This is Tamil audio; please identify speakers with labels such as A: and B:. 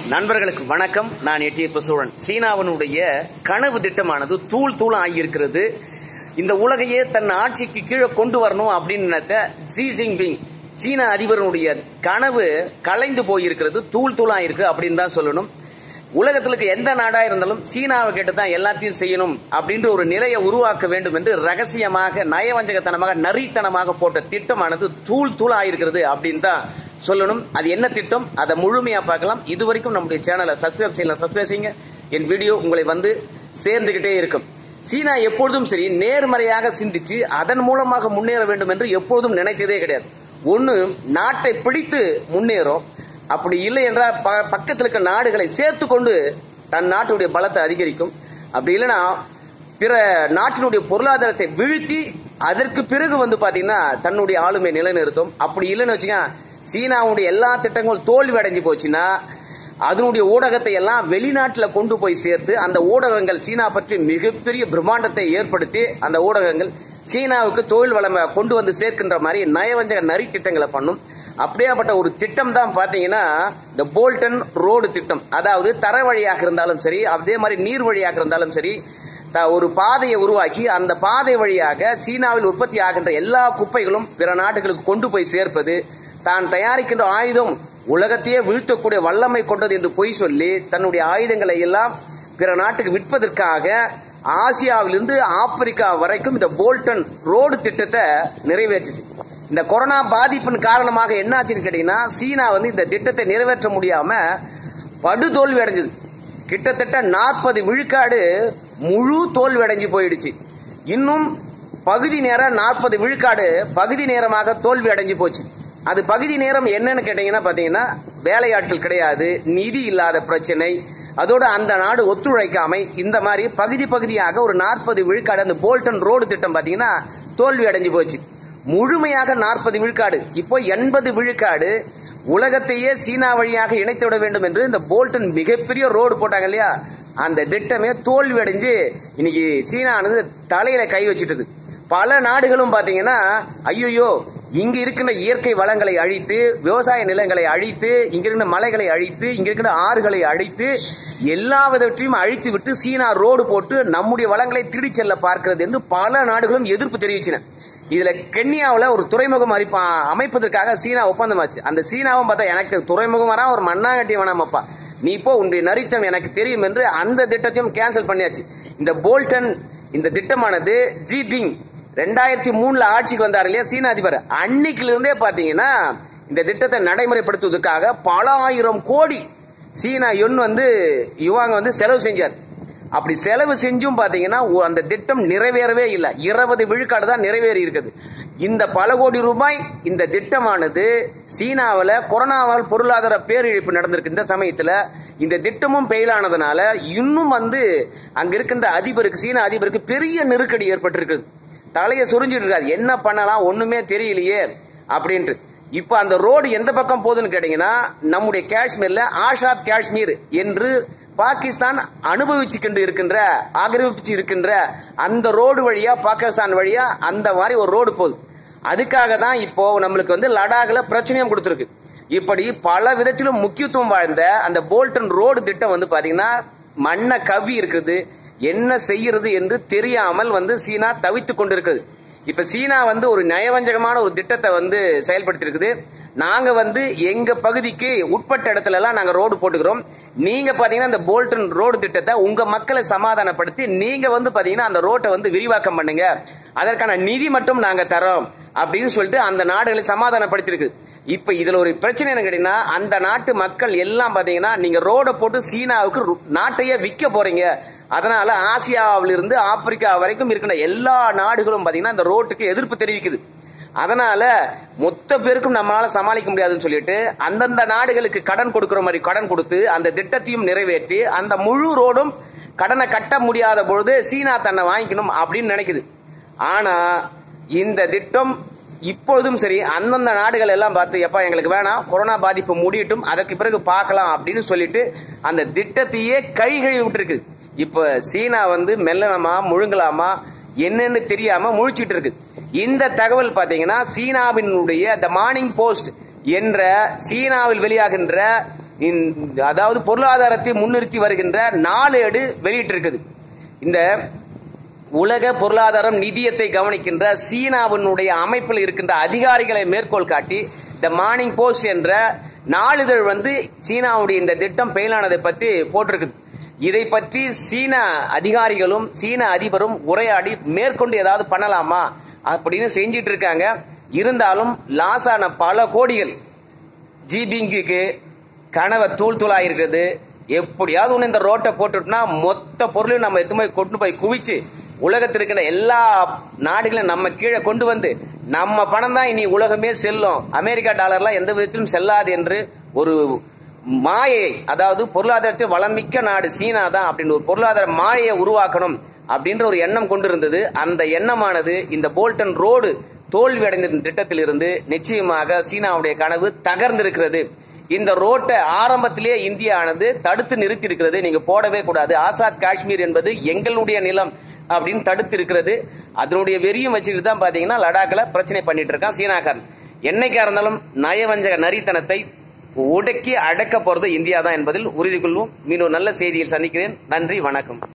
A: நண்பர்களுக்கு வணக்கம் நான் எட்டியப்ப சோழன் சீனாவினுடைய கனவு திட்டமானது தூள் தூள் ஆகியிருக்கிறது இந்த உலகையே தன் ஆட்சிக்கு கீழே கொண்டு வரணும் அப்படின்னு நினைத்த ஜி ஜின்பிங் சீன அதிபருடைய கனவு கலைந்து போயிருக்கிறது தூள் தூள் ஆயிருக்கு அப்படின்னு தான் சொல்லணும் உலகத்தில் இருக்க எந்த நாடா இருந்தாலும் சீனாவை கேட்டு தான் எல்லாத்தையும் செய்யணும் அப்படின்ற ஒரு நிலையை உருவாக்க வேண்டும் என்று ரகசியமாக நயவஞ்சகத்தனமாக நரித்தனமாக போட்ட திட்டமானது தூள் தூள் ஆயிருக்கிறது அப்படின்னு தான் சொல்லணும் அது என்ன திட்டம் அதை முழுமையா பார்க்கலாம் இது வரைக்கும் நம்முடைய சேனலை சப்ஸ்கிரைப் செய்யலாம் சப்ஸ்கிரைப் செய்யுங்க என் வீடியோ உங்களை வந்து சேர்ந்துகிட்டே இருக்கும் சீனா எப்பொழுதும் சரி நேர்மறையாக சிந்திச்சு அதன் மூலமாக முன்னேற வேண்டும் என்று எப்பொழுதும் நினைத்ததே கிடையாது ஒண்ணு நாட்டை பிடித்து முன்னேறும் அப்படி இல்லை என்றால் ப- பக்கத்தில் இருக்க நாடுகளை சேர்த்து கொண்டு தன் நாட்டுடைய பலத்தை அதிகரிக்கும் அப்படி இல்லைன்னா பிற நாட்டினுடைய பொருளாதாரத்தை வீழ்த்தி அதற்கு பிறகு வந்து பாத்தீங்கன்னா தன்னுடைய ஆளுமை நிலைநிறுத்தும் அப்படி இல்லைன்னு வச்சுக்க சீனாவுடைய எல்லா திட்டங்களும் தோல்வி அடைஞ்சு போச்சுன்னா அதனுடைய ஊடகத்தை எல்லாம் வெளிநாட்டுல கொண்டு போய் சேர்த்து அந்த ஊடகங்கள் சீனா பற்றி மிகப்பெரிய பிரம்மாண்டத்தை ஏற்படுத்தி அந்த ஊடகங்கள் சீனாவுக்கு தொழில் வளமை கொண்டு வந்து சேர்க்கின்ற மாதிரி நயவஞ்சக நரி திட்டங்களை பண்ணும் அப்படியாப்பட்ட ஒரு திட்டம் தான் பாத்தீங்கன்னா இந்த போல்டன் ரோடு திட்டம் அதாவது தர வழியாக இருந்தாலும் சரி அதே மாதிரி நீர் வழியாக இருந்தாலும் சரி த- ஒரு பாதையை உருவாக்கி அந்த பாதை வழியாக சீனாவில் உற்பத்தி ஆகின்ற எல்லா குப்பைகளும் பிற நாடுகளுக்கு கொண்டு போய் சேர்ப்பது தான் தயாரிக்கின்ற ஆயுதம் உலகத்தையே வீழ்த்தக்கூடிய வல்லமை கொண்டது என்று பொய் சொல்லி தன்னுடைய ஆயுதங்களை எல்லாம் பிற நாட்டுக்கு விற்பதற்காக ஆசியாவிலிருந்து ஆப்பிரிக்கா வரைக்கும் இந்த போல்டன் ரோடு திட்டத்தை நிறைவேற்றுச்சு இந்த கொரோனா பாதிப்பின் காரணமாக என்னாச்சுன்னு கேட்டீங்கன்னா சீனா வந்து இந்த திட்டத்தை நிறைவேற்ற முடியாம படுதோல்வி அடைஞ்சது கிட்டத்தட்ட நாற்பது விழுக்காடு முழு தோல்வி அடைஞ்சு போயிடுச்சு இன்னும் பகுதி நேரம் நாற்பது விழுக்காடு பகுதி நேரமாக தோல்வி அடைஞ்சு போச்சு அது பகுதி நேரம் என்னன்னு கேட்டீங்கன்னா பாத்தீங்கன்னா வேலையாட்கள் கிடையாது நிதி இல்லாத பிரச்சனை அதோட அந்த நாடு ஒத்துழைக்காமை இந்த மாதிரி பகுதி பகுதியாக ஒரு நாற்பது விழுக்காடு அந்த போல்டன் ரோடு திட்டம் பாத்தீங்கன்னா தோல்வி அடைஞ்சு போச்சு முழுமையாக நாற்பது விழுக்காடு இப்போ எண்பது விழுக்காடு உலகத்தையே சீனா வழியாக இணைத்து விட வேண்டும் என்று இந்த போல்டன் மிகப்பெரிய ரோடு போட்டாங்க இல்லையா அந்த திட்டமே தோல்வி அடைஞ்சு இன்னைக்கு சீனானது தலையில கை வச்சுட்டது பல நாடுகளும் பாத்தீங்கன்னா ஐயோ இங்க இருக்கின்ற இயற்கை வளங்களை அழித்து விவசாய நிலங்களை அழித்து இங்க இருக்கின்ற மலைகளை அழித்து இங்க இருக்கின்ற ஆறுகளை அழித்து எல்லா விதத்தையும் அழித்து விட்டு சீனா ரோடு போட்டு நம்முடைய வளங்களை திருடி செல்ல பார்க்கிறது என்று பல நாடுகளும் எதிர்ப்பு தெரிவிச்சின இதுல கென்யாவுல ஒரு துறைமுகம் அறிப்பா அமைப்பதற்காக சீனா ஒப்பந்தமாச்சு அந்த சீனாவும் பார்த்தா எனக்கு துறைமுகம் வரா ஒரு மண்ணாங்கட்டி வேணாமப்பா நீ இப்போ உன்னுடைய நரித்தம் எனக்கு தெரியும் என்று அந்த திட்டத்தையும் கேன்சல் பண்ணியாச்சு இந்த போல்டன் இந்த திட்டமானது ஜிபிங் ரெண்டாயிரத்தி மூணுல ஆட்சிக்கு வந்தார் இல்லையா சீன அதிபர் அன்னைக்குல இருந்தே பாத்தீங்கன்னா இந்த திட்டத்தை நடைமுறைப்படுத்துவதற்காக பல ஆயிரம் கோடி சீனா யுன் வந்து யுவாங்க வந்து செலவு செஞ்சார் அப்படி செலவு செஞ்சும் பாத்தீங்கன்னா ஒ- அந்த திட்டம் நிறைவேறவே இல்லை இருபது விழுக்காடு தான் நிறைவேறி இருக்குது இந்த பல கோடி ரூபாய் இந்த திட்டமானது சீனாவில் கொரோனாவால் பொருளாதார பேரிழப்பு நடந்திருக்கு இந்த சமயத்துல இந்த திட்டமும் பெயிலானதுனால இன்னும் வந்து அங்க இருக்கின்ற அதிபருக்கு சீன அதிபருக்கு பெரிய நெருக்கடி ஏற்பட்டிருக்குது தலையை சுரிஞ்சிட்டு இருக்காது என்ன பண்ணலாம் ஒண்ணுமே தெரியலையே அப்படின்ட்டு இப்ப அந்த ரோடு எந்த பக்கம் போகுதுன்னு கேட்டீங்கன்னா நம்முடைய காஷ்மீர்ல ஆஷாத் காஷ்மீர் என்று பாகிஸ்தான் அனுபவிச்சுக்கிட்டு இருக்கின்ற ஆக்கிரமிச்சு இருக்கின்ற அந்த ரோடு வழியா பாகிஸ்தான் வழியா அந்த மாதிரி ஒரு ரோடு போகுது அதுக்காக தான் இப்போ நம்மளுக்கு வந்து லடாக்ல பிரச்சனையும் கொடுத்துருக்கு இப்படி பல விதத்திலும் முக்கியத்துவம் வாழ்ந்த அந்த போல்டன் ரோடு திட்டம் வந்து பாத்தீங்கன்னா மண்ணை கவி இருக்குது என்ன செய்யறது என்று தெரியாமல் வந்து சீனா தவித்துக் கொண்டிருக்கிறது இப்ப சீனா வந்து ஒரு நயவஞ்சகமான ஒரு திட்டத்தை வந்து செயல்படுத்தி இருக்குது நாங்க வந்து எங்க பகுதிக்கு உட்பட்ட இடத்துல எல்லாம் நாங்க ரோடு போட்டுக்கிறோம் நீங்க பாத்தீங்கன்னா இந்த போல்டன் ரோடு திட்டத்தை உங்க மக்களை சமாதானப்படுத்தி நீங்க வந்து பாத்தீங்கன்னா அந்த ரோட்டை வந்து விரிவாக்கம் பண்ணுங்க அதற்கான நிதி மட்டும் நாங்க தரோம் அப்படின்னு சொல்லிட்டு அந்த நாடுகளை சமாதானப்படுத்திருக்கு இப்ப இதுல ஒரு பிரச்சனை என்ன கேட்டீங்கன்னா அந்த நாட்டு மக்கள் எல்லாம் பாத்தீங்கன்னா நீங்க ரோட போட்டு சீனாவுக்கு ரு- நாட்டையே விற்க போறீங்க அதனால ஆசியாவிலிருந்து ஆப்பிரிக்கா வரைக்கும் இருக்கிற எல்லா நாடுகளும் பாத்தீங்கன்னா இந்த ரோட்டுக்கு எதிர்ப்பு தெரிவிக்குது அதனால மொத்த பேருக்கும் நம்மளால சமாளிக்க முடியாதுன்னு சொல்லிட்டு அந்தந்த நாடுகளுக்கு கடன் கொடுக்கிற மாதிரி கடன் கொடுத்து அந்த திட்டத்தையும் நிறைவேற்றி அந்த முழு ரோடும் கடனை கட்ட முடியாத பொழுது சீனா தன்னை வாங்கிக்கணும் அப்படின்னு நினைக்குது ஆனா இந்த திட்டம் இப்பொழுதும் சரி அந்தந்த நாடுகள் எல்லாம் பார்த்து எப்பா எங்களுக்கு வேணாம் கொரோனா பாதிப்பு முடியட்டும் அதற்கு பிறகு பார்க்கலாம் அப்படின்னு சொல்லிட்டு அந்த திட்டத்தையே கை கழுவி விட்டுருக்கு இப்ப சீனா வந்து மெல்லனமா முழுங்கலாமா என்னன்னு தெரியாம முழிச்சிட்டு இருக்கு இந்த தகவல் பாத்தீங்கன்னா சீனாவினுடைய த மார்னிங் போஸ்ட் என்ற சீனாவில் வெளியாகின்ற இந்த- அதாவது பொருளாதாரத்தை முன்னிறுத்தி வருகின்ற நாளேடு வெளியிட்டிருக்குது இந்த உலக பொருளாதாரம் நிதியத்தை கவனிக்கின்ற சீனாவினுடைய அமைப்பில் இருக்கின்ற அதிகாரிகளை மேற்கோள் காட்டி த மார்னிங் போஸ்ட் என்ற நாளிதழ் வந்து சீனாவுடைய இந்த திட்டம் பெயிலானதை பத்தி போட்டிருக்குது இதை பற்றி சீன அதிகாரிகளும் சீன அதிபரும் உரையாடி மேற்கொண்டு ஏதாவது பண்ணலாமா அப்படின்னு செஞ்சிட்டு இருக்காங்க இருந்தாலும் லாஸ் ஆன பல கோடிகள் ஜிபிங்குக்கு கனவை தூள் தூளா இருக்கிறது எப்படியாவது ஒன்று இந்த ரோட்டை போட்டுட்டோம்னா மொத்த பொருளையும் நம்ம எத்து போய் கொண்டு போய் குவிச்சு உலகத்தில் இருக்கிற எல்லா நாடுகளையும் நம்ம கீழே கொண்டு வந்து நம்ம பணம் தான் இனி உலகமே செல்லும் அமெரிக்கா டாலர்லாம் எந்த விதத்திலும் செல்லாது என்று ஒரு மாயை அதாவது பொருளாதாரத்தை வளமிக்க நாடு சீனா தான் அப்படின்னு ஒரு பொருளாதார மாயையை உருவாக்கணும் அப்படின்ற ஒரு எண்ணம் கொண்டிருந்தது அந்த எண்ணமானது இந்த போல்டன் ரோடு தோல்வி அடைந்த திட்டத்திலிருந்து நிச்சயமாக சீனாவுடைய கனவு தகர்ந்திருக்கிறது இந்த ரோட்டை ஆரம்பத்திலேயே இந்தியானது தடுத்து நிறுத்தி இருக்கிறது நீங்க போடவே கூடாது ஆசாத் காஷ்மீர் என்பது எங்களுடைய நிலம் அப்படின்னு தடுத்து இருக்கிறது அதனுடைய வெறியும் வச்சுட்டு தான் பாத்தீங்கன்னா லடாக்ல பிரச்சனை பண்ணிட்டு இருக்கான் சீனாக்காரன் என்னைக்கா இருந்தாலும் நயவஞ்சக நரித்தனத்தை உடக்கி அடக்க போறது இந்தியா தான் என்பதில் உறுதி கொள்வோம் மீண்டும் நல்ல செய்தியில் சந்திக்கிறேன் நன்றி வணக்கம்